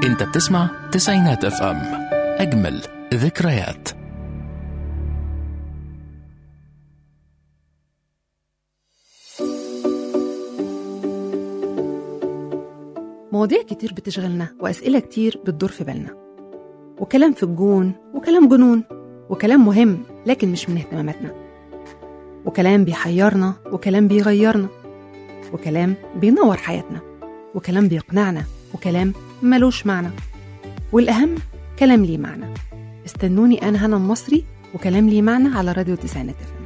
انت بتسمع تسعينات اف ام اجمل ذكريات مواضيع كتير بتشغلنا وأسئلة كتير بتدور في بالنا وكلام في الجون وكلام جنون وكلام مهم لكن مش من اهتماماتنا وكلام بيحيرنا وكلام بيغيرنا وكلام بينور حياتنا وكلام بيقنعنا وكلام ملوش معنى والأهم كلام ليه معنى استنوني أنا هنا المصري وكلام ليه معنى على راديو تسعينات FM.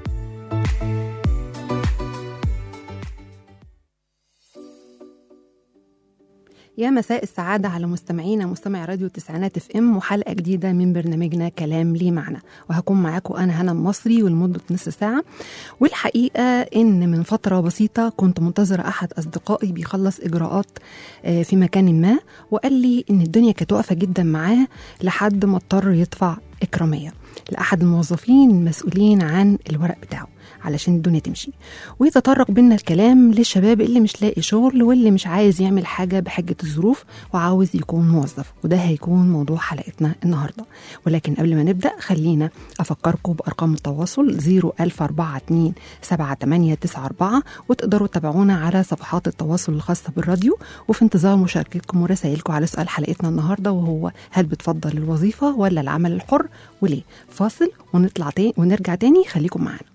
يا مساء السعادة على مستمعينا مستمع راديو تسعينات اف ام وحلقة جديدة من برنامجنا كلام ليه معنى وهكون معاكم أنا هنا المصري ولمدة نص ساعة والحقيقة إن من فترة بسيطة كنت منتظرة أحد أصدقائي بيخلص إجراءات آه، في مكان ما وقال لي إن الدنيا كانت واقفة جدا معاه لحد ما اضطر يدفع إكرامية لأحد الموظفين المسؤولين عن الورق بتاعه علشان الدنيا تمشي ويتطرق بينا الكلام للشباب اللي مش لاقي شغل واللي مش عايز يعمل حاجة بحجة الظروف وعاوز يكون موظف وده هيكون موضوع حلقتنا النهاردة ولكن قبل ما نبدأ خلينا أفكركم بأرقام التواصل 01042 7894 وتقدروا تتابعونا على صفحات التواصل الخاصة بالراديو وفي انتظار مشاركتكم ورسائلكم على سؤال حلقتنا النهاردة وهو هل بتفضل الوظيفة ولا العمل الحر وليه فاصل ونطلع تاني ونرجع تاني خليكم معانا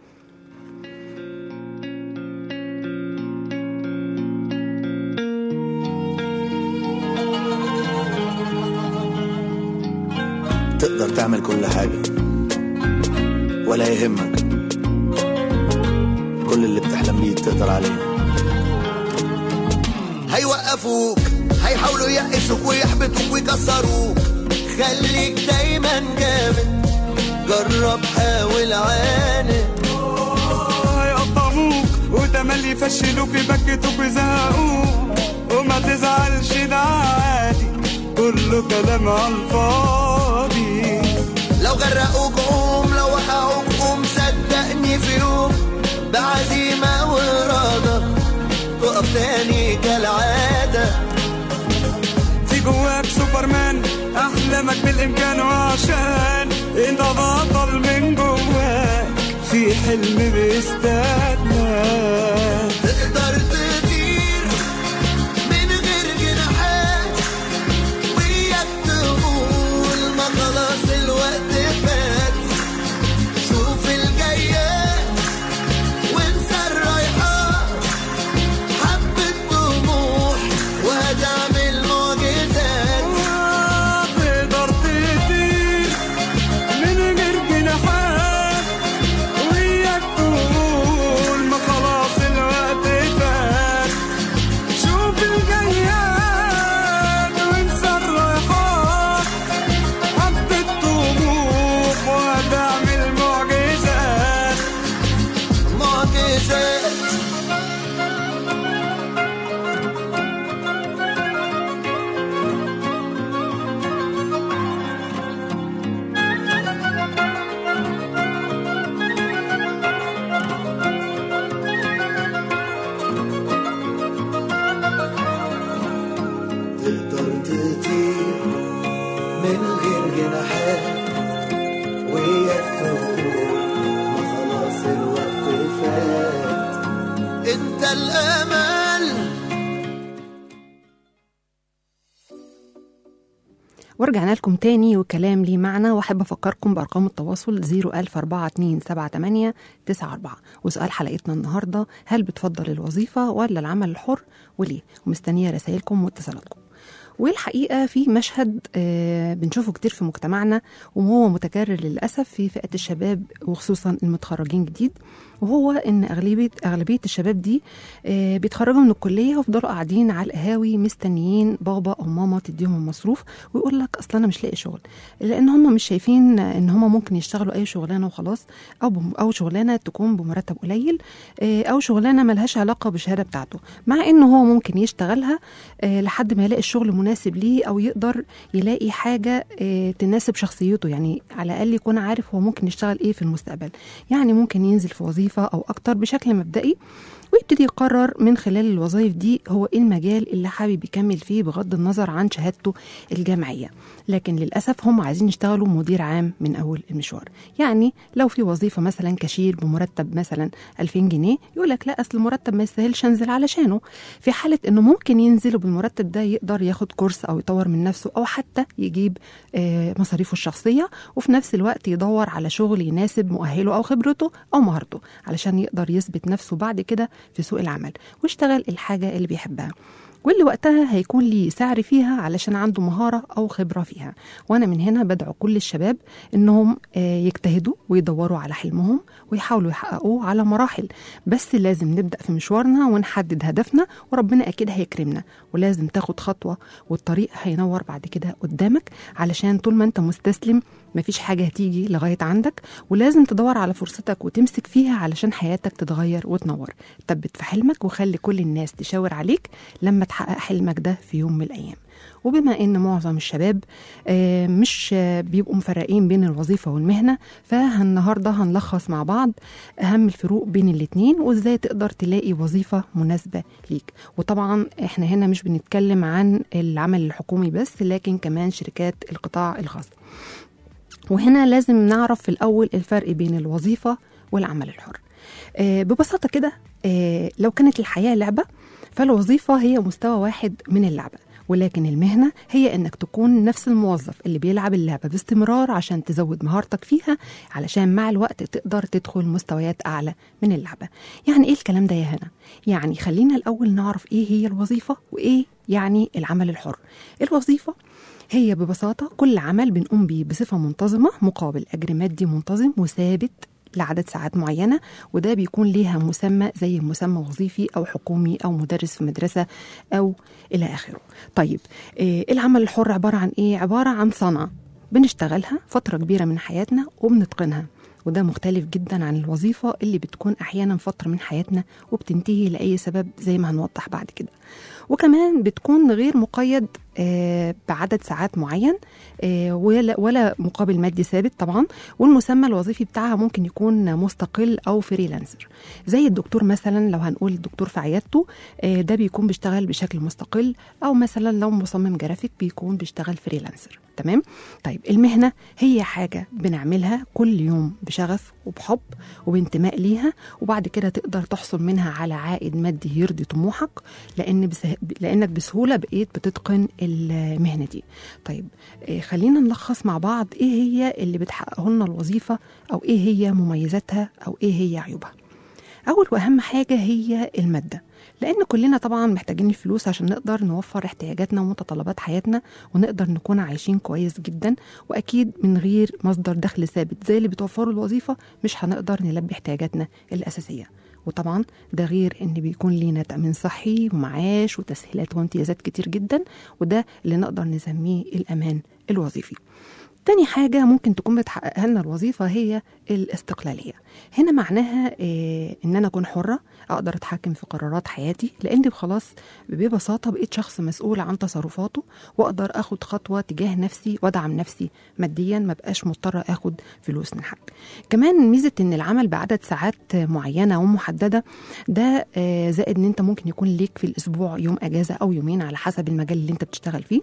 تقدر تعمل كل حاجة ولا يهمك كل اللي بتحلم بيه تقدر عليه هيوقفوك هيحاولوا يقسوك ويحبطوك ويكسروك خليك دايما جامد جرب حاول عاند هيقطعوك وتملي يفشلوك يبكتوك ويزهقوك وما تزعلش ده عادي كله كلام على الفاضي لو غرقوك قوم لو وقعوك قوم صدقني في يوم بعزيمة وإرادة تقف تاني كالعادة في جواك سوبرمان احلامك بالامكان وعشان انت بطل من جواك في حلم بيستناك تقدر تطير من غير جناحات وياك تقول ما خلاص الوقت فات شوف الجايات وانسى الرايحات حبة طموح وهتعمل معجزات تقدر تطير من غير جناحات وياك تقول ما خلاص الوقت فات شوف الجياد وانسى الرايحات حبة طموح وهتعمل معجزات معجزات تقدر تطير من غير جناحات وياك تقول ما خلاص الوقت فات انت الامل ورجعنا لكم تاني وكلام ليه معنى واحب افكركم بارقام التواصل 010427894 وسؤال حلقتنا النهارده هل بتفضل الوظيفه ولا العمل الحر وليه ومستنيه رسائلكم واتصالاتكم والحقيقه في مشهد آه، بنشوفه كتير في مجتمعنا وهو متكرر للاسف في فئه الشباب وخصوصا المتخرجين جديد وهو ان اغلبيه اغلبيه الشباب دي آه، بيتخرجوا من الكليه ويفضلوا قاعدين على القهاوي مستنيين بابا او ماما تديهم المصروف ويقول لك اصل انا مش لاقي شغل لان هم مش شايفين ان هم ممكن يشتغلوا اي شغلانه وخلاص او بم- او شغلانه تكون بمرتب قليل آه، او شغلانه ملهاش علاقه بالشهاده بتاعته مع انه هو ممكن يشتغلها آه، لحد ما يلاقي الشغل مناسب ليه او يقدر يلاقي حاجه آه، تناسب شخصيته يعني على الاقل يكون عارف هو ممكن يشتغل ايه في المستقبل يعني ممكن ينزل في وظيفه او اكتر بشكل مبدئي ويبتدي يقرر من خلال الوظائف دي هو ايه المجال اللي حابب يكمل فيه بغض النظر عن شهادته الجامعيه لكن للاسف هم عايزين يشتغلوا مدير عام من اول المشوار يعني لو في وظيفه مثلا كاشير بمرتب مثلا 2000 جنيه يقول لك لا اصل المرتب ما يستاهلش انزل علشانه في حاله انه ممكن ينزل وبالمرتب ده يقدر ياخد كورس او يطور من نفسه او حتى يجيب آه، مصاريفه الشخصيه وفي نفس الوقت يدور على شغل يناسب مؤهله او خبرته او مهارته علشان يقدر يثبت نفسه بعد كده في سوق العمل ويشتغل الحاجه اللي بيحبها واللي وقتها هيكون لي سعر فيها علشان عنده مهارة أو خبرة فيها وأنا من هنا بدعو كل الشباب إنهم آه، يجتهدوا ويدوروا على حلمهم ويحاولوا يحققوه على مراحل بس لازم نبدأ في مشوارنا ونحدد هدفنا وربنا أكيد هيكرمنا ولازم تاخد خطوة والطريق هينور بعد كده قدامك علشان طول ما أنت مستسلم مفيش حاجة هتيجي لغاية عندك ولازم تدور على فرصتك وتمسك فيها علشان حياتك تتغير وتنور ثبت في حلمك وخلي كل الناس تشاور عليك لما تحقق حلمك ده في يوم من الأيام وبما ان معظم الشباب آه، مش آه، بيبقوا مفرقين بين الوظيفه والمهنه فالنهارده هنلخص مع بعض اهم الفروق بين الاتنين وازاي تقدر تلاقي وظيفه مناسبه ليك وطبعا احنا هنا مش بنتكلم عن العمل الحكومي بس لكن كمان شركات القطاع الخاص وهنا لازم نعرف في الأول الفرق بين الوظيفة والعمل الحر آه، ببساطة كده آه، لو كانت الحياة لعبة فالوظيفة هي مستوى واحد من اللعبة ولكن المهنة هي انك تكون نفس الموظف اللي بيلعب اللعبة باستمرار عشان تزود مهارتك فيها علشان مع الوقت تقدر تدخل مستويات اعلى من اللعبة يعني ايه الكلام ده يا هنا يعني خلينا الاول نعرف ايه هي الوظيفة وايه يعني العمل الحر الوظيفة هي ببساطة كل عمل بنقوم بيه بصفة منتظمة مقابل أجر مادي منتظم وثابت لعدد ساعات معينة وده بيكون ليها مسمى زي مسمى وظيفي أو حكومي أو مدرس في مدرسة أو إلى آخره طيب إيه العمل الحر عبارة عن إيه؟ عبارة عن صنعة بنشتغلها فترة كبيرة من حياتنا وبنتقنها وده مختلف جدا عن الوظيفة اللي بتكون أحيانا فترة من حياتنا وبتنتهي لأي سبب زي ما هنوضح بعد كده وكمان بتكون غير مقيد آه، بعدد ساعات معين آه، ولا ولا مقابل مادي ثابت طبعا والمسمى الوظيفي بتاعها ممكن يكون مستقل او فريلانسر زي الدكتور مثلا لو هنقول الدكتور في عيادته آه، ده بيكون بيشتغل بشكل مستقل او مثلا لو مصمم جرافيك بيكون بيشتغل فريلانسر تمام طيب المهنه هي حاجه بنعملها كل يوم بشغف وبحب وبانتماء ليها وبعد كده تقدر تحصل منها على عائد مادي يرضي طموحك لان بسه... لانك بسهوله بقيت بتتقن المهنه دي طيب آه، خلينا نلخص مع بعض ايه هي اللي بتحققه لنا الوظيفه او ايه هي مميزاتها او ايه هي عيوبها اول واهم حاجه هي الماده لان كلنا طبعا محتاجين الفلوس عشان نقدر نوفر احتياجاتنا ومتطلبات حياتنا ونقدر نكون عايشين كويس جدا واكيد من غير مصدر دخل ثابت زي اللي بتوفره الوظيفه مش هنقدر نلبي احتياجاتنا الاساسيه وطبعا ده غير ان بيكون لينا تامين صحي ومعاش وتسهيلات وامتيازات كتير جدا وده اللي نقدر نسميه الامان الوظيفي تاني حاجة ممكن تكون بتحققها لنا الوظيفة هي الاستقلالية هنا معناها إيه إن أنا أكون حرة أقدر أتحكم في قرارات حياتي لأني خلاص ببساطة بقيت شخص مسؤول عن تصرفاته وأقدر أخد خطوة تجاه نفسي وأدعم نفسي ماديا ما بقاش مضطرة أخد فلوس من حد كمان ميزة إن العمل بعدد ساعات معينة ومحددة ده آه، زائد إن أنت ممكن يكون ليك في الأسبوع يوم أجازة أو يومين على حسب المجال اللي أنت بتشتغل فيه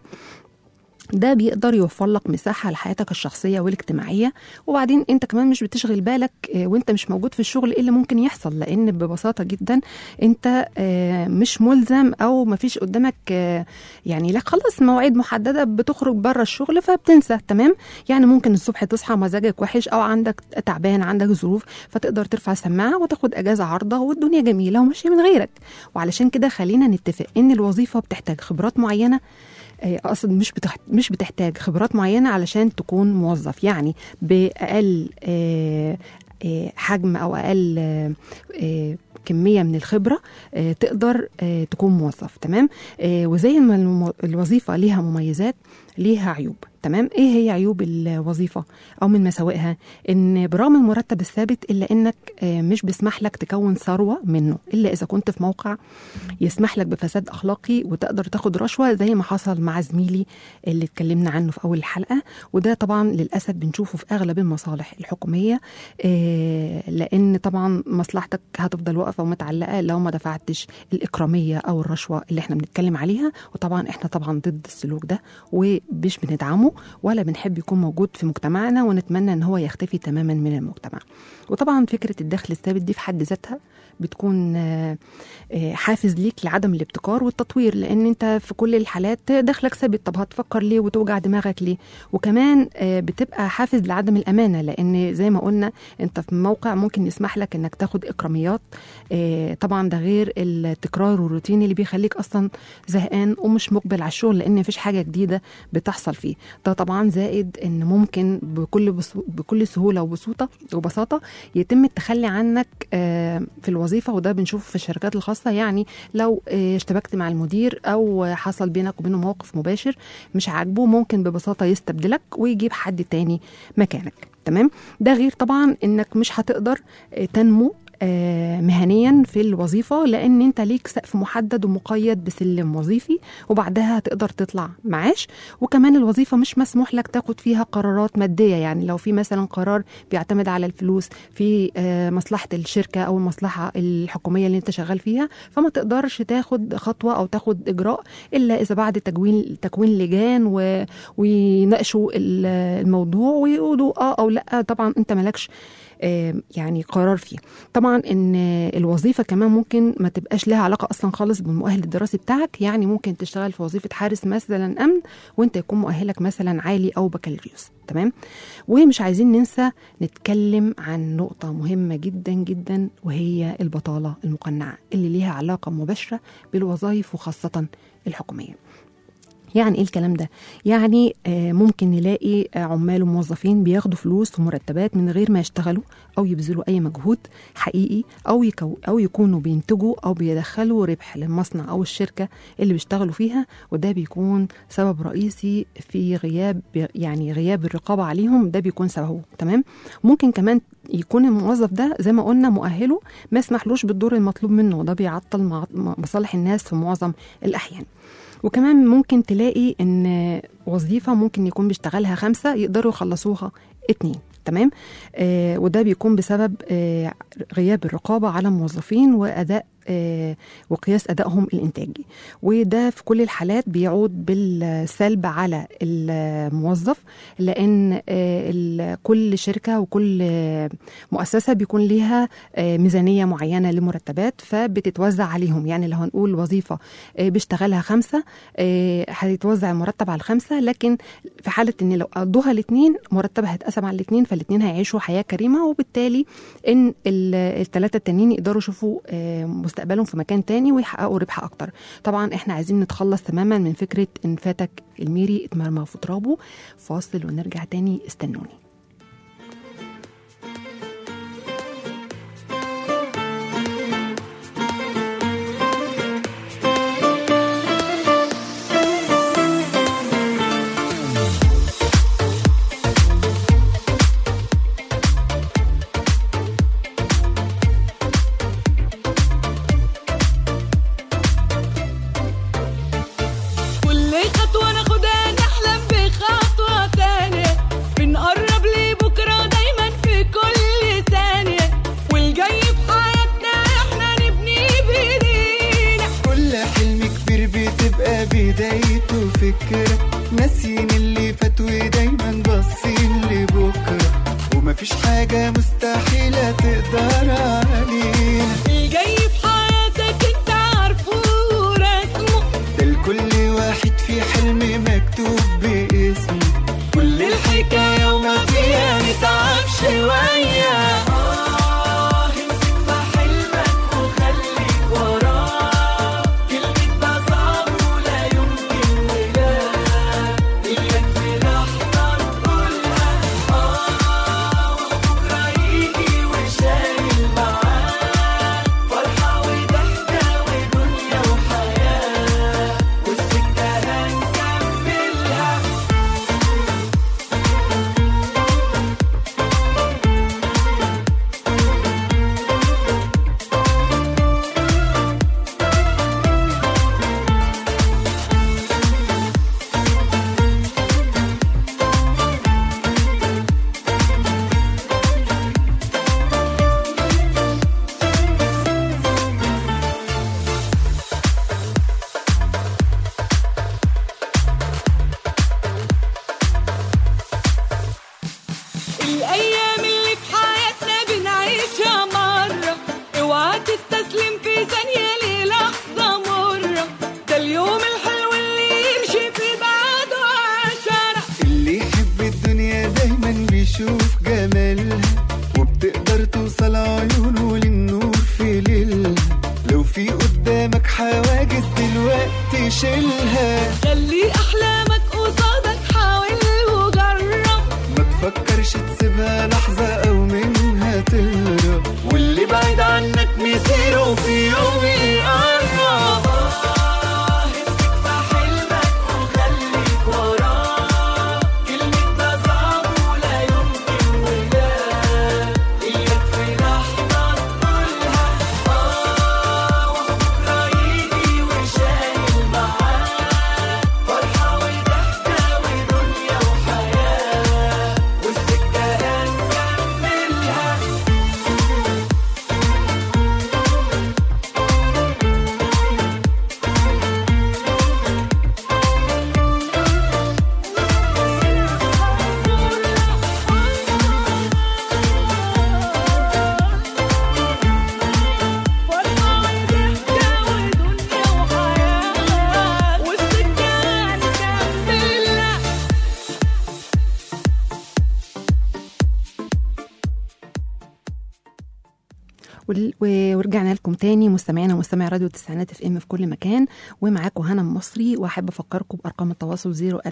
ده بيقدر يوفر لك مساحة لحياتك الشخصية والاجتماعية وبعدين انت كمان مش بتشغل بالك آه، وانت مش موجود في الشغل ايه اللي ممكن يحصل لان ببساطة جدا انت آه، مش ملزم او مفيش قدامك آه، يعني لك خلاص مواعيد محددة بتخرج بره الشغل فبتنسى تمام يعني ممكن الصبح تصحى مزاجك وحش او عندك تعبان عندك ظروف فتقدر ترفع السماعة وتاخد اجازة عارضة والدنيا جميلة وماشية من غيرك وعلشان كده خلينا نتفق ان الوظيفة بتحتاج خبرات معينة آه، اقصد مش بتحت... مش بتحتاج خبرات معينه علشان تكون موظف يعني باقل آه، آه، حجم او اقل آه، آه، كميه من الخبره آه، تقدر آه، تكون موظف تمام آه، وزي ما الم- الوظيفه ليها مميزات ليها عيوب تمام ايه هي عيوب الوظيفه او من مساوئها ان برغم المرتب الثابت الا انك آه، مش بيسمح لك تكون ثروه منه الا اذا كنت في موقع يسمح لك بفساد اخلاقي وتقدر تاخد رشوه زي ما حصل مع زميلي اللي اتكلمنا عنه في اول الحلقه وده طبعا للاسف بنشوفه في اغلب المصالح الحكوميه آه، لان طبعا مصلحتك هتفضل واقفه ومتعلقه لو ما دفعتش الاكراميه او الرشوه اللي احنا بنتكلم عليها وطبعا احنا طبعا ضد السلوك ده ومش بندعمه ولا بنحب يكون موجود في مجتمعنا ونتمنى ان هو يختفي تماما من المجتمع وطبعا فكره الدخل الثابت دي في حد ذاتها بتكون آه، آه، حافز ليك لعدم الابتكار والتطوير لان انت في كل الحالات دخلك ثابت طب هتفكر ليه وتوجع دماغك ليه وكمان آه، بتبقى حافز لعدم الامانه لان زي ما قلنا انت في موقع ممكن يسمح لك انك تاخد اكراميات آه، طبعا ده غير التكرار والروتين اللي بيخليك اصلا زهقان ومش مقبل على الشغل لان مفيش حاجه جديده بتحصل فيه ده طبعا زائد ان ممكن بكل بسو بكل سهوله وبساطه وبساطه يتم التخلي عنك آه، في الوظيفه وده بنشوفه في الشركات الخاصه يعني لو آه، اشتبكت مع المدير او حصل بينك وبينه موقف مباشر مش عاجبه ممكن ببساطه يستبدلك ويجيب حد تاني مكانك تمام ده غير طبعا انك مش هتقدر آه، تنمو آه، مهنيا في الوظيفه لان انت ليك سقف محدد ومقيد بسلم وظيفي وبعدها هتقدر تطلع معاش وكمان الوظيفه مش مسموح لك تاخد فيها قرارات ماديه يعني لو في مثلا قرار بيعتمد على الفلوس في آه، مصلحه الشركه او المصلحه الحكوميه اللي انت شغال فيها فما تقدرش تاخد خطوه او تاخد اجراء الا اذا بعد تكوين تكوين لجان و... ويناقشوا ال- الموضوع ويقولوا اه او لا طبعا انت مالكش آه، يعني قرار فيه طبعا ان الوظيفه كمان ممكن ما تبقاش لها علاقه اصلا خالص بالمؤهل الدراسي بتاعك يعني ممكن تشتغل في وظيفه حارس مثلا امن وانت يكون مؤهلك مثلا عالي او بكالوريوس تمام ومش عايزين ننسى نتكلم عن نقطه مهمه جدا جدا وهي البطاله المقنعه اللي ليها علاقه مباشره بالوظائف وخاصه الحكوميه يعني ايه الكلام ده؟ يعني آه، ممكن نلاقي آه، عمال وموظفين بياخدوا فلوس ومرتبات من غير ما يشتغلوا او يبذلوا اي مجهود حقيقي او يكو او يكونوا بينتجوا او بيدخلوا ربح للمصنع او الشركه اللي بيشتغلوا فيها وده بيكون سبب رئيسي في غياب يعني غياب الرقابه عليهم ده بيكون سببه تمام؟ ممكن كمان يكون الموظف ده زي ما قلنا مؤهله ما يسمحلوش بالدور المطلوب منه وده بيعطل مع- مصالح الناس في معظم الاحيان وكمان ممكن تلاقي ان وظيفه ممكن يكون بيشتغلها خمسه يقدروا يخلصوها اتنين تمام آه وده بيكون بسبب آه غياب الرقابه على الموظفين واداء آه وقياس ادائهم الانتاجي وده في كل الحالات بيعود بالسلب على الموظف لان آه ال- كل شركه وكل آه مؤسسه بيكون ليها آه ميزانيه معينه لمرتبات فبتتوزع عليهم يعني لو هنقول وظيفه آه بيشتغلها خمسه آه هيتوزع المرتب على الخمسه لكن في حاله ان لو قضوها الاثنين مرتبها هيتقسم على الاثنين فالاثنين هيعيشوا حياه كريمه وبالتالي ان الثلاثه التانيين يقدروا يشوفوا آه، مستقبلهم في مكان تاني ويحققوا ربح اكتر طبعا احنا عايزين نتخلص تماما من فكره ان فاتك الميري اتمرمى في ترابه فاصل ونرجع تاني استنوني كل خطوة ناخدها نحلم بخطوة تانية بنقرب لبكرة دايما في كل ثانية والجاي في حياتنا احنا نبني بايدينا كل حلم كبير بتبقى بدايته فكرة ناسيين اللي فات ودايما باصين لبكرة ومفيش حاجة مستحيلة تقدر علينا الجاي في حياتك انت عارفه ورسمه ده لكل واحد في حلم مكتوب باسمه كل الحكاية وما فيها نتعب شوية آه امسك في حلمك وخليك وراه كلمة ده صعب ولا يمكن ولا إياك في لحظة نقولها آه وبكرة يجي وشايل معاه فرحة وضحكة ودنيا وحياة والسكة هنكملها تشيلها خلي احلامك قصادك حاول وجرب ما تفكرش تسيبها لحظة أو منها تهرب واللي بعيد عنك مسيره في يوم يقرب امسك في حلمك وخليك وراه كلمة ده صعب ولا يمكن ولا إياك في لحظة تقولها آه وبكرة يجي وشايل معاه فرحة وضحكة ودنيا وحياة والسكة هنكملها فرحة وضحكة ودنيا وحياة والسكة هنكملها وال- و- ورجعنا لكم تاني مستمعينا ومستمعي راديو التسعينات اف ام في كل مكان ومعاكم هنا المصري واحب افكركم بارقام التواصل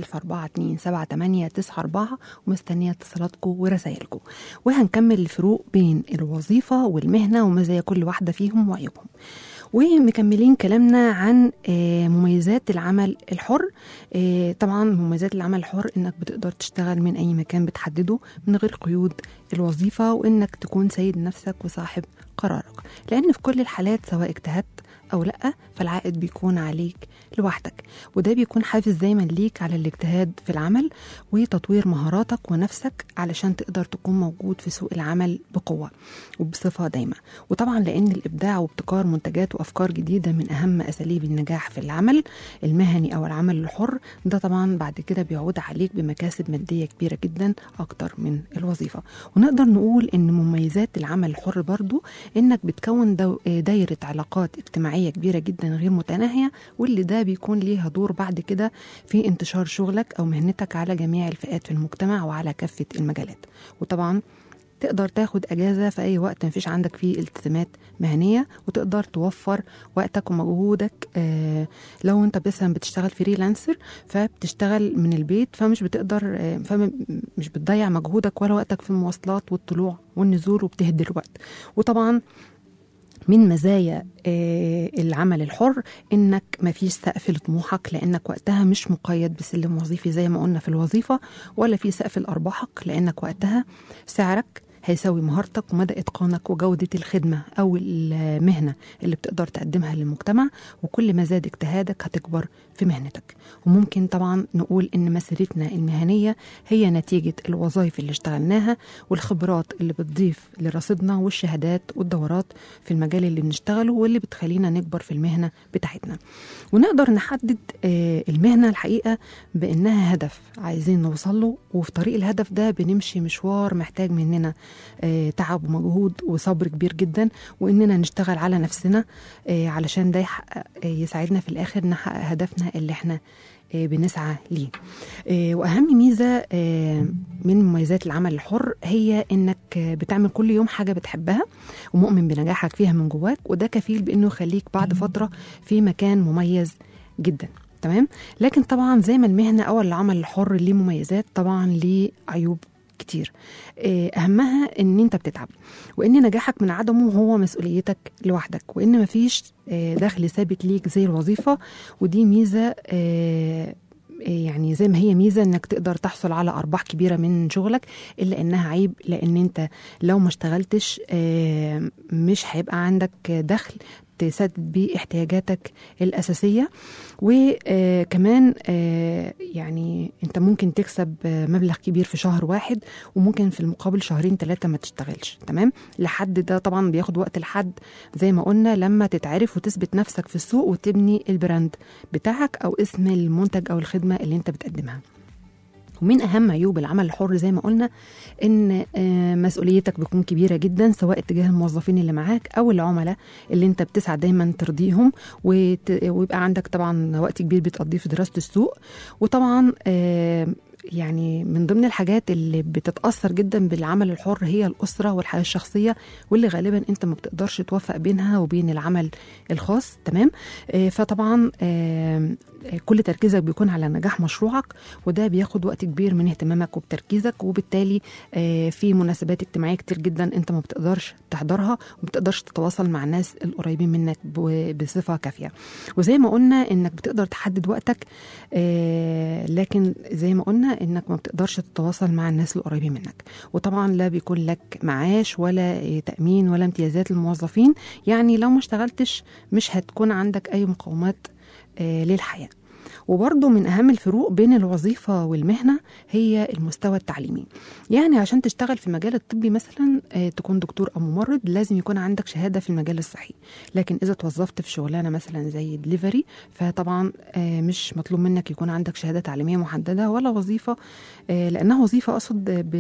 010427894 ومستنيه اتصالاتكم ورسائلكم وهنكمل الفروق بين الوظيفه والمهنه ومزايا كل واحده فيهم وعيوبهم ومكملين كلامنا عن آه، مميزات العمل الحر آه، طبعا مميزات العمل الحر انك بتقدر تشتغل من اي مكان بتحدده من غير قيود الوظيفه وانك تكون سيد نفسك وصاحب قرارك لان في كل الحالات سواء اجتهدت او لا فالعائد بيكون عليك لوحدك وده بيكون حافز دايما ليك على الاجتهاد في العمل وتطوير مهاراتك ونفسك علشان تقدر تكون موجود في سوق العمل بقوه وبصفه دايمه وطبعا لان الابداع وابتكار منتجات وافكار جديده من اهم اساليب النجاح في العمل المهني او العمل الحر ده طبعا بعد كده بيعود عليك بمكاسب ماديه كبيره جدا اكتر من الوظيفه ونقدر نقول ان مميزات العمل الحر برضو انك بتكون دو- دايره علاقات اجتماعيه كبيره جدا غير متناهيه واللي ده بيكون ليها دور بعد كده في انتشار شغلك او مهنتك على جميع الفئات في المجتمع وعلى كافه المجالات وطبعا تقدر تاخد اجازه في اي وقت مفيش عندك فيه التزامات مهنيه وتقدر توفر وقتك ومجهودك آه لو انت مثلا بتشتغل فريلانسر فبتشتغل من البيت فمش بتقدر آه فمش بتضيع مجهودك ولا وقتك في المواصلات والطلوع والنزول وبتهدر وقت وطبعا من مزايا آه، العمل الحر انك مفيش سقف لطموحك لانك وقتها مش مقيد بسلم وظيفي زي ما قلنا في الوظيفه ولا في سقف لارباحك لانك وقتها سعرك هيساوي مهارتك ومدى اتقانك وجوده الخدمه او المهنه اللي بتقدر تقدمها للمجتمع وكل ما زاد اجتهادك هتكبر في مهنتك وممكن طبعا نقول ان مسيرتنا المهنيه هي نتيجه الوظائف اللي اشتغلناها والخبرات اللي بتضيف لرصيدنا والشهادات والدورات في المجال اللي بنشتغله واللي بتخلينا نكبر في المهنه بتاعتنا ونقدر نحدد آه، المهنه الحقيقه بانها هدف عايزين نوصل له وفي طريق الهدف ده بنمشي مشوار محتاج مننا آه، تعب ومجهود وصبر كبير جدا واننا نشتغل على نفسنا آه، علشان ده يحقق آه، يساعدنا في الاخر نحقق هدفنا اللي احنا آه، بنسعى ليه آه، واهم ميزه آه، من مميزات العمل الحر هي انك آه، بتعمل كل يوم حاجه بتحبها ومؤمن بنجاحك فيها من جواك وده كفيل بانه يخليك بعد فتره في مكان مميز جدا تمام لكن طبعا زي ما المهنه او العمل الحر ليه مميزات طبعا ليه عيوب كتير آه، اهمها ان انت بتتعب وان نجاحك من عدمه هو مسؤوليتك لوحدك وان مفيش آه، دخل ثابت ليك زي الوظيفه ودي ميزه آه، يعني زي ما هي ميزه انك تقدر تحصل على ارباح كبيره من شغلك الا انها عيب لان انت لو ما اشتغلتش آه، مش هيبقى عندك دخل تسدد بيه احتياجاتك الاساسيه وكمان يعني انت ممكن تكسب آه، مبلغ كبير في شهر واحد وممكن في المقابل شهرين ثلاثه ما تشتغلش تمام لحد ده طبعا بياخد وقت لحد زي ما قلنا لما تتعرف وتثبت نفسك في السوق وتبني البراند بتاعك او اسم المنتج او الخدمه اللي انت بتقدمها ومن اهم عيوب العمل الحر زي ما قلنا ان آه، مسؤوليتك بتكون كبيره جدا سواء اتجاه الموظفين اللي معاك او العملاء اللي انت بتسعى دايما ترضيهم وت- ويبقى عندك طبعا وقت كبير بتقضيه في دراسه السوق وطبعا آه، يعني من ضمن الحاجات اللي بتتأثر جدا بالعمل الحر هي الأسرة والحياة الشخصية واللي غالبا أنت ما بتقدرش توفق بينها وبين العمل الخاص تمام آه، فطبعا آه، آه، كل تركيزك بيكون على نجاح مشروعك وده بياخد وقت كبير من اهتمامك وبتركيزك وبالتالي آه، في مناسبات اجتماعية كتير جدا أنت ما بتقدرش تحضرها وما بتقدرش تتواصل مع الناس القريبين منك ب- بصفة كافية وزي ما قلنا انك بتقدر تحدد وقتك آه، لكن زي ما قلنا انك ما بتقدرش تتواصل مع الناس القريبين منك وطبعا لا بيكون لك معاش ولا آه، تأمين ولا امتيازات للموظفين يعني لو ما اشتغلتش مش هتكون عندك اي مقومات آه، للحياة وبرضه من أهم الفروق بين الوظيفة والمهنة هي المستوى التعليمي يعني عشان تشتغل في المجال الطبي مثلا آه، تكون دكتور أو ممرض لازم يكون عندك شهادة في المجال الصحي لكن إذا توظفت في شغلانة مثلا زي دليفري فطبعا آه، مش مطلوب منك يكون عندك شهادة تعليمية محددة ولا وظيفة آه، لأنها وظيفة أقصد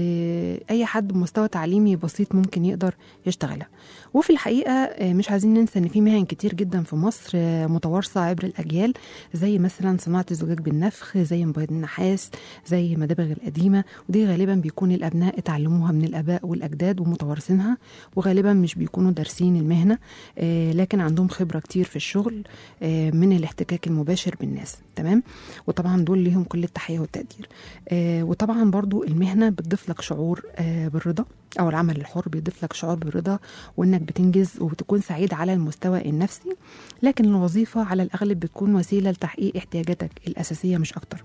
بأي حد بمستوى تعليمي بسيط ممكن يقدر يشتغلها وفي الحقيقة آه، مش عايزين ننسى إن في مهن كتير جدا في مصر آه، متوارثة عبر الأجيال زي مثلا صناعة الزجاج بالنفخ زي مبيض النحاس زي المدابغ القديمة ودي غالبا بيكون الأبناء اتعلموها من الآباء والأجداد ومتوارثينها وغالبا مش بيكونوا دارسين المهنة آه، لكن عندهم خبرة كتير في الشغل آه، من الاحتكاك المباشر بالناس تمام وطبعا دول ليهم كل التحية والتقدير آه، وطبعا برضو المهنة بتضيف لك شعور آه، بالرضا أو العمل الحر بيضيف لك شعور بالرضا وإنك بتنجز وبتكون سعيد على المستوى النفسي لكن الوظيفة على الأغلب بتكون وسيلة لتحقيق احتياجاتك الأساسية مش أكتر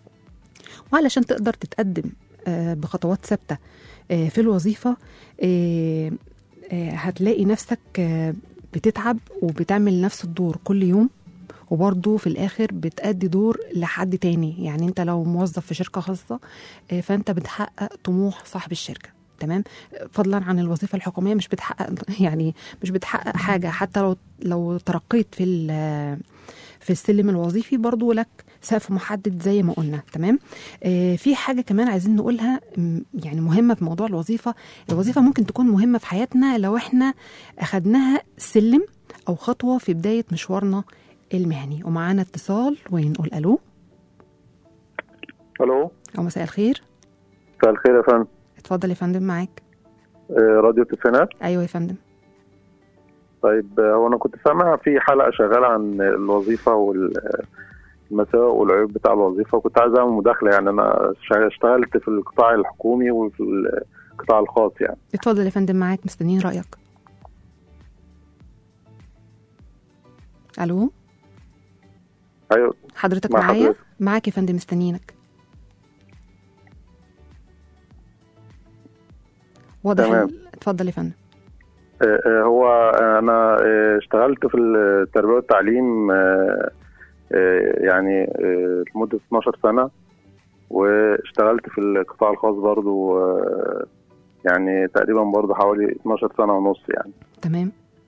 وعلشان تقدر تتقدم آه، بخطوات ثابتة آه، في الوظيفة آه، آه، هتلاقي نفسك آه، بتتعب وبتعمل نفس الدور كل يوم وبرضه في الآخر بتأدي دور لحد تاني يعني أنت لو موظف في شركة خاصة آه، فأنت بتحقق طموح صاحب الشركة تمام فضلا عن الوظيفه الحكوميه مش بتحقق يعني مش بتحقق حاجه حتى لو لو ترقيت في ال- في السلم الوظيفي برضو لك سقف محدد زي ما قلنا تمام آه في حاجه كمان عايزين نقولها م، يعني مهمه في موضوع الوظيفه الوظيفه ممكن تكون مهمه في حياتنا لو احنا اخدناها سلم او خطوه في بدايه مشوارنا المهني ومعانا اتصال ونقول الو الو او مساء الخير مساء الخير يا فندم اتفضل يا فندم معاك آه، راديو التسعينات ايوه يا فندم طيب آه، هو انا كنت سامع في حلقه شغاله عن الوظيفه والمساوئ والعيوب بتاع الوظيفه وكنت عايز اعمل مداخله يعني انا شا- اشتغلت في القطاع الحكومي وفي القطاع الخاص يعني اتفضل يا فندم معاك مستنيين رايك الو ايوه حضرتك مع معايا حضرتك. معاك يا فندم مستنيينك واضح تمام. ال- اتفضل يا فندم آه، آه، هو انا آه، اشتغلت في التربيه والتعليم آه، آه، يعني آه، لمده 12 سنه واشتغلت في القطاع الخاص برضو آه، يعني تقريبا برضو حوالي 12 سنه ونص يعني تمام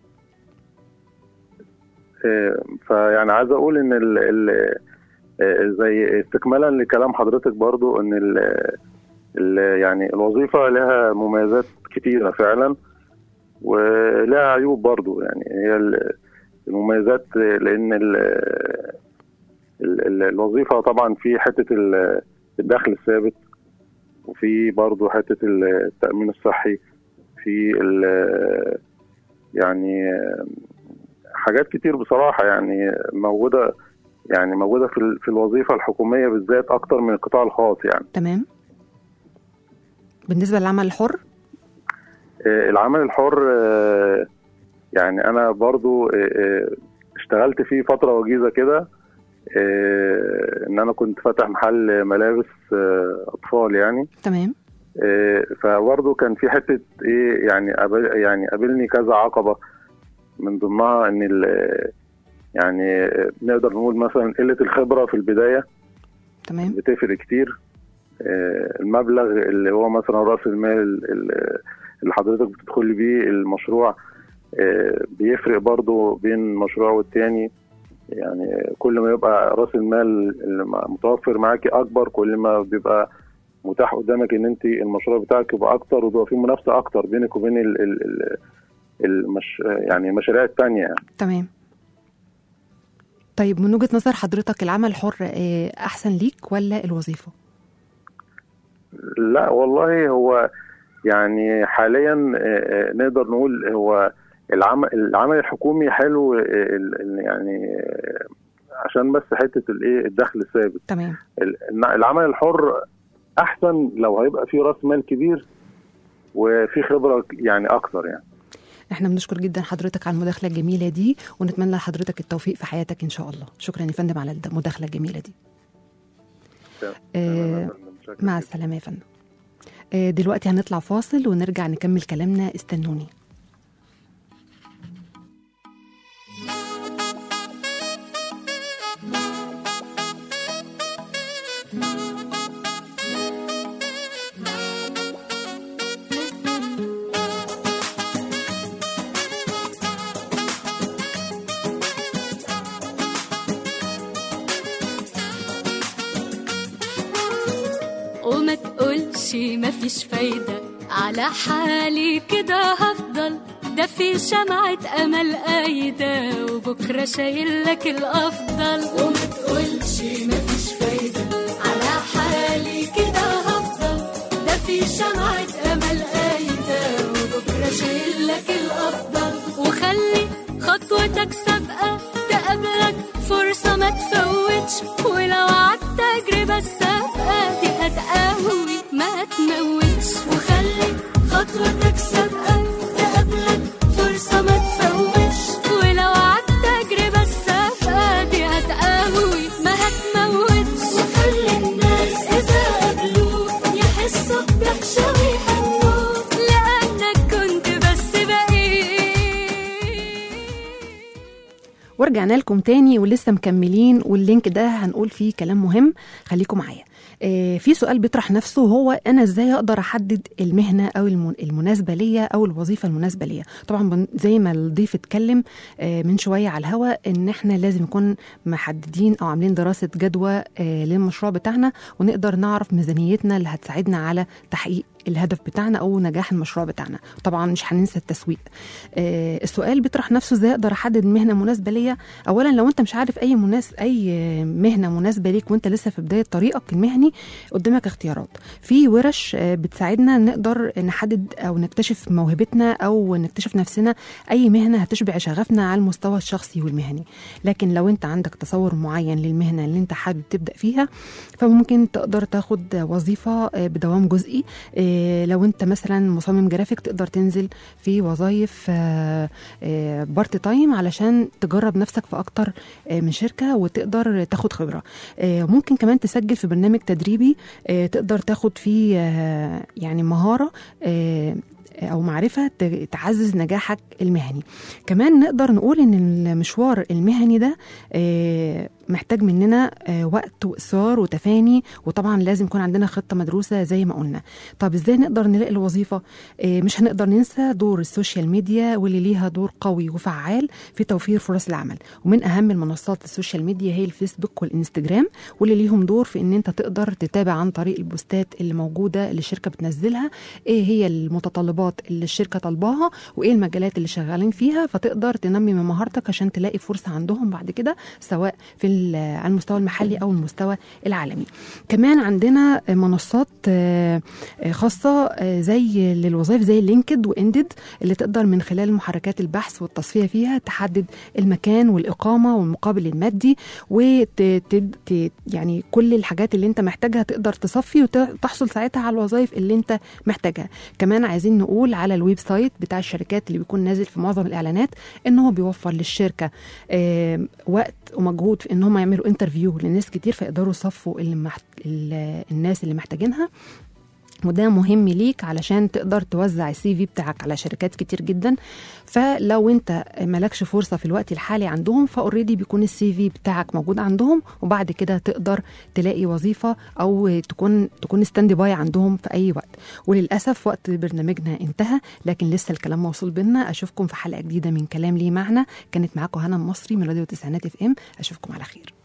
آه، فيعني عايز اقول ان ال ال آه، زي استكمالا لكلام حضرتك برضو ان ال ال يعني الوظيفه لها مميزات كتيره فعلا ولها عيوب برضو يعني هي ال- المميزات لان ال ال- ال- الوظيفه طبعا في حته ال- الدخل الثابت وفي برضو حته التامين الصحي في ال- يعني حاجات كتير بصراحه يعني موجوده يعني موجوده في ال- في الوظيفه الحكوميه بالذات اكتر من القطاع الخاص يعني تمام بالنسبه للعمل الحر آه، العمل الحر آه، يعني انا برضو آه، آه، اشتغلت فيه فتره وجيزه كده آه، ان انا كنت فاتح محل ملابس آه، اطفال يعني تمام آه، فبرضه كان في حته ايه يعني قابل يعني قابلني كذا عقبه من ضمنها ان ال- يعني آه، نقدر نقول مثلا قله الخبره في البدايه تمام بتفرق كتير آه، المبلغ اللي هو مثلا راس المال ال- اللي حضرتك بتدخلي بيه المشروع آه، بيفرق برضو بين مشروع والتاني يعني كل ما يبقى راس المال اللي متوفر معاكي اكبر كل ما بيبقى متاح قدامك ان انت المشروع بتاعك يبقى اكتر ويبقى فيه منافسه اكتر بينك وبين ال ال ال المش يعني المشاريع التانية يعني. تمام طيب من وجهه نظر حضرتك العمل الحر آه، احسن ليك ولا الوظيفه لا والله هو يعني حاليا آه، آه، نقدر نقول هو العمل العمل الحكومي حلو آه، ال- ال- يعني آه، عشان بس حته الايه الدخل الثابت تمام ال- العمل الحر احسن لو هيبقى فيه راس مال كبير وفي خبره يعني اكتر يعني احنا بنشكر جدا حضرتك على المداخله الجميله دي ونتمنى لحضرتك التوفيق في حياتك ان شاء الله شكرا يا فندم على المداخله الجميله دي آه، مع السلامه يا فندم آه، دلوقتي هنطلع فاصل ونرجع نكمل كلامنا استنوني وما تقولش مفيش فايدة على حالي كده هفضل ده في شمعة أمل قايدة وبكرة شايل لك الأفضل وما تقولش مفيش فايدة على حالي كده هفضل ده في شمعة أمل قايدة وبكرة شايل لك الأفضل وخلي خطوتك سابقة تقابلك فرصة ما تفوتش ولو عدت تجربة السابقة دي هتقوي ما تموتش وخلي خطوتك سابقة تقابلك فرصة ما تفوتش ولو عدت تجربة السابقة دي هتقوي ما هتموتش وخلي الناس إذا قابلوك يحسوا بدهشة ويحنوك لأنك كنت بس بقيت ورجعنا لكم تاني ولسه مكملين واللينك ده هنقول فيه كلام مهم خليكم معايا آه، في سؤال بيطرح نفسه هو انا ازاي اقدر احدد المهنه او الم- المناسبه ليا او الوظيفه المناسبه ليا طبعا بن- زي ما الضيف اتكلم آه، من شويه على الهوا ان احنا لازم نكون محددين او عاملين دراسه جدوى آه، للمشروع بتاعنا ونقدر نعرف ميزانيتنا اللي هتساعدنا على تحقيق الهدف بتاعنا او نجاح المشروع بتاعنا طبعا مش هننسى التسويق آه، السؤال بيطرح نفسه ازاي اقدر احدد مهنه مناسبه ليا اولا لو انت مش عارف اي مناس اي مهنه مناسبه ليك وانت لسه في بدايه طريقك المهني قدامك اختيارات في ورش آه، بتساعدنا نقدر نحدد او نكتشف موهبتنا او نكتشف نفسنا اي مهنه هتشبع شغفنا على المستوى الشخصي والمهني لكن لو انت عندك تصور معين للمهنه اللي انت حابب تبدا فيها فممكن تقدر تاخد وظيفه آه، بدوام جزئي آه، لو انت مثلا مصمم جرافيك تقدر تنزل في وظائف بارت تايم علشان تجرب نفسك في اكتر آه، من شركه وتقدر تاخد خبره آه، ممكن كمان تسجل في برنامج تدريبي آه، تقدر تاخد فيه آه، يعني مهاره آه، او معرفه ت- تعزز نجاحك المهني كمان نقدر نقول ان المشوار المهني ده آه، محتاج مننا آه، وقت واصرار وتفاني وطبعا لازم يكون عندنا خطه مدروسه زي ما قلنا طب ازاي نقدر نلاقي الوظيفه آه، مش هنقدر ننسى دور السوشيال ميديا واللي ليها دور قوي وفعال في توفير فرص العمل ومن اهم المنصات السوشيال ميديا هي الفيسبوك والانستجرام واللي ليهم دور في ان انت تقدر تتابع عن طريق البوستات اللي موجوده اللي الشركه بتنزلها ايه هي المتطلبات اللي الشركه طالباها وايه المجالات اللي شغالين فيها فتقدر تنمي من مهارتك عشان تلاقي فرصه عندهم بعد كده سواء في ال- على المستوى المحلي او المستوى العالمي كمان عندنا منصات آه، آه، خاصه آه، زي للوظائف زي لينكد واندد اللي تقدر من خلال محركات البحث والتصفيه فيها تحدد المكان والاقامه والمقابل المادي وت تد- ت- يعني كل الحاجات اللي انت محتاجها تقدر تصفي وتحصل ساعتها على الوظائف اللي انت محتاجها كمان عايزين نقول على الويب سايت بتاع الشركات اللي بيكون نازل في معظم الاعلانات ان هو بيوفر للشركه آه، وقت ومجهود في ان هم يعملوا انترفيو لناس كتير فيقدروا يصفوا اللي محت... ال- الناس اللي محتاجينها وده مهم ليك علشان تقدر توزع السي في بتاعك على شركات كتير جدا فلو انت مالكش فرصه في الوقت الحالي عندهم فاوريدي بيكون السي في بتاعك موجود عندهم وبعد كده تقدر تلاقي وظيفه او تكون تكون ستاند باي عندهم في اي وقت وللاسف وقت برنامجنا انتهى لكن لسه الكلام موصول بينا اشوفكم في حلقه جديده من كلام ليه معنى كانت معاكم هنا المصري من راديو تسعينات اف ام اشوفكم على خير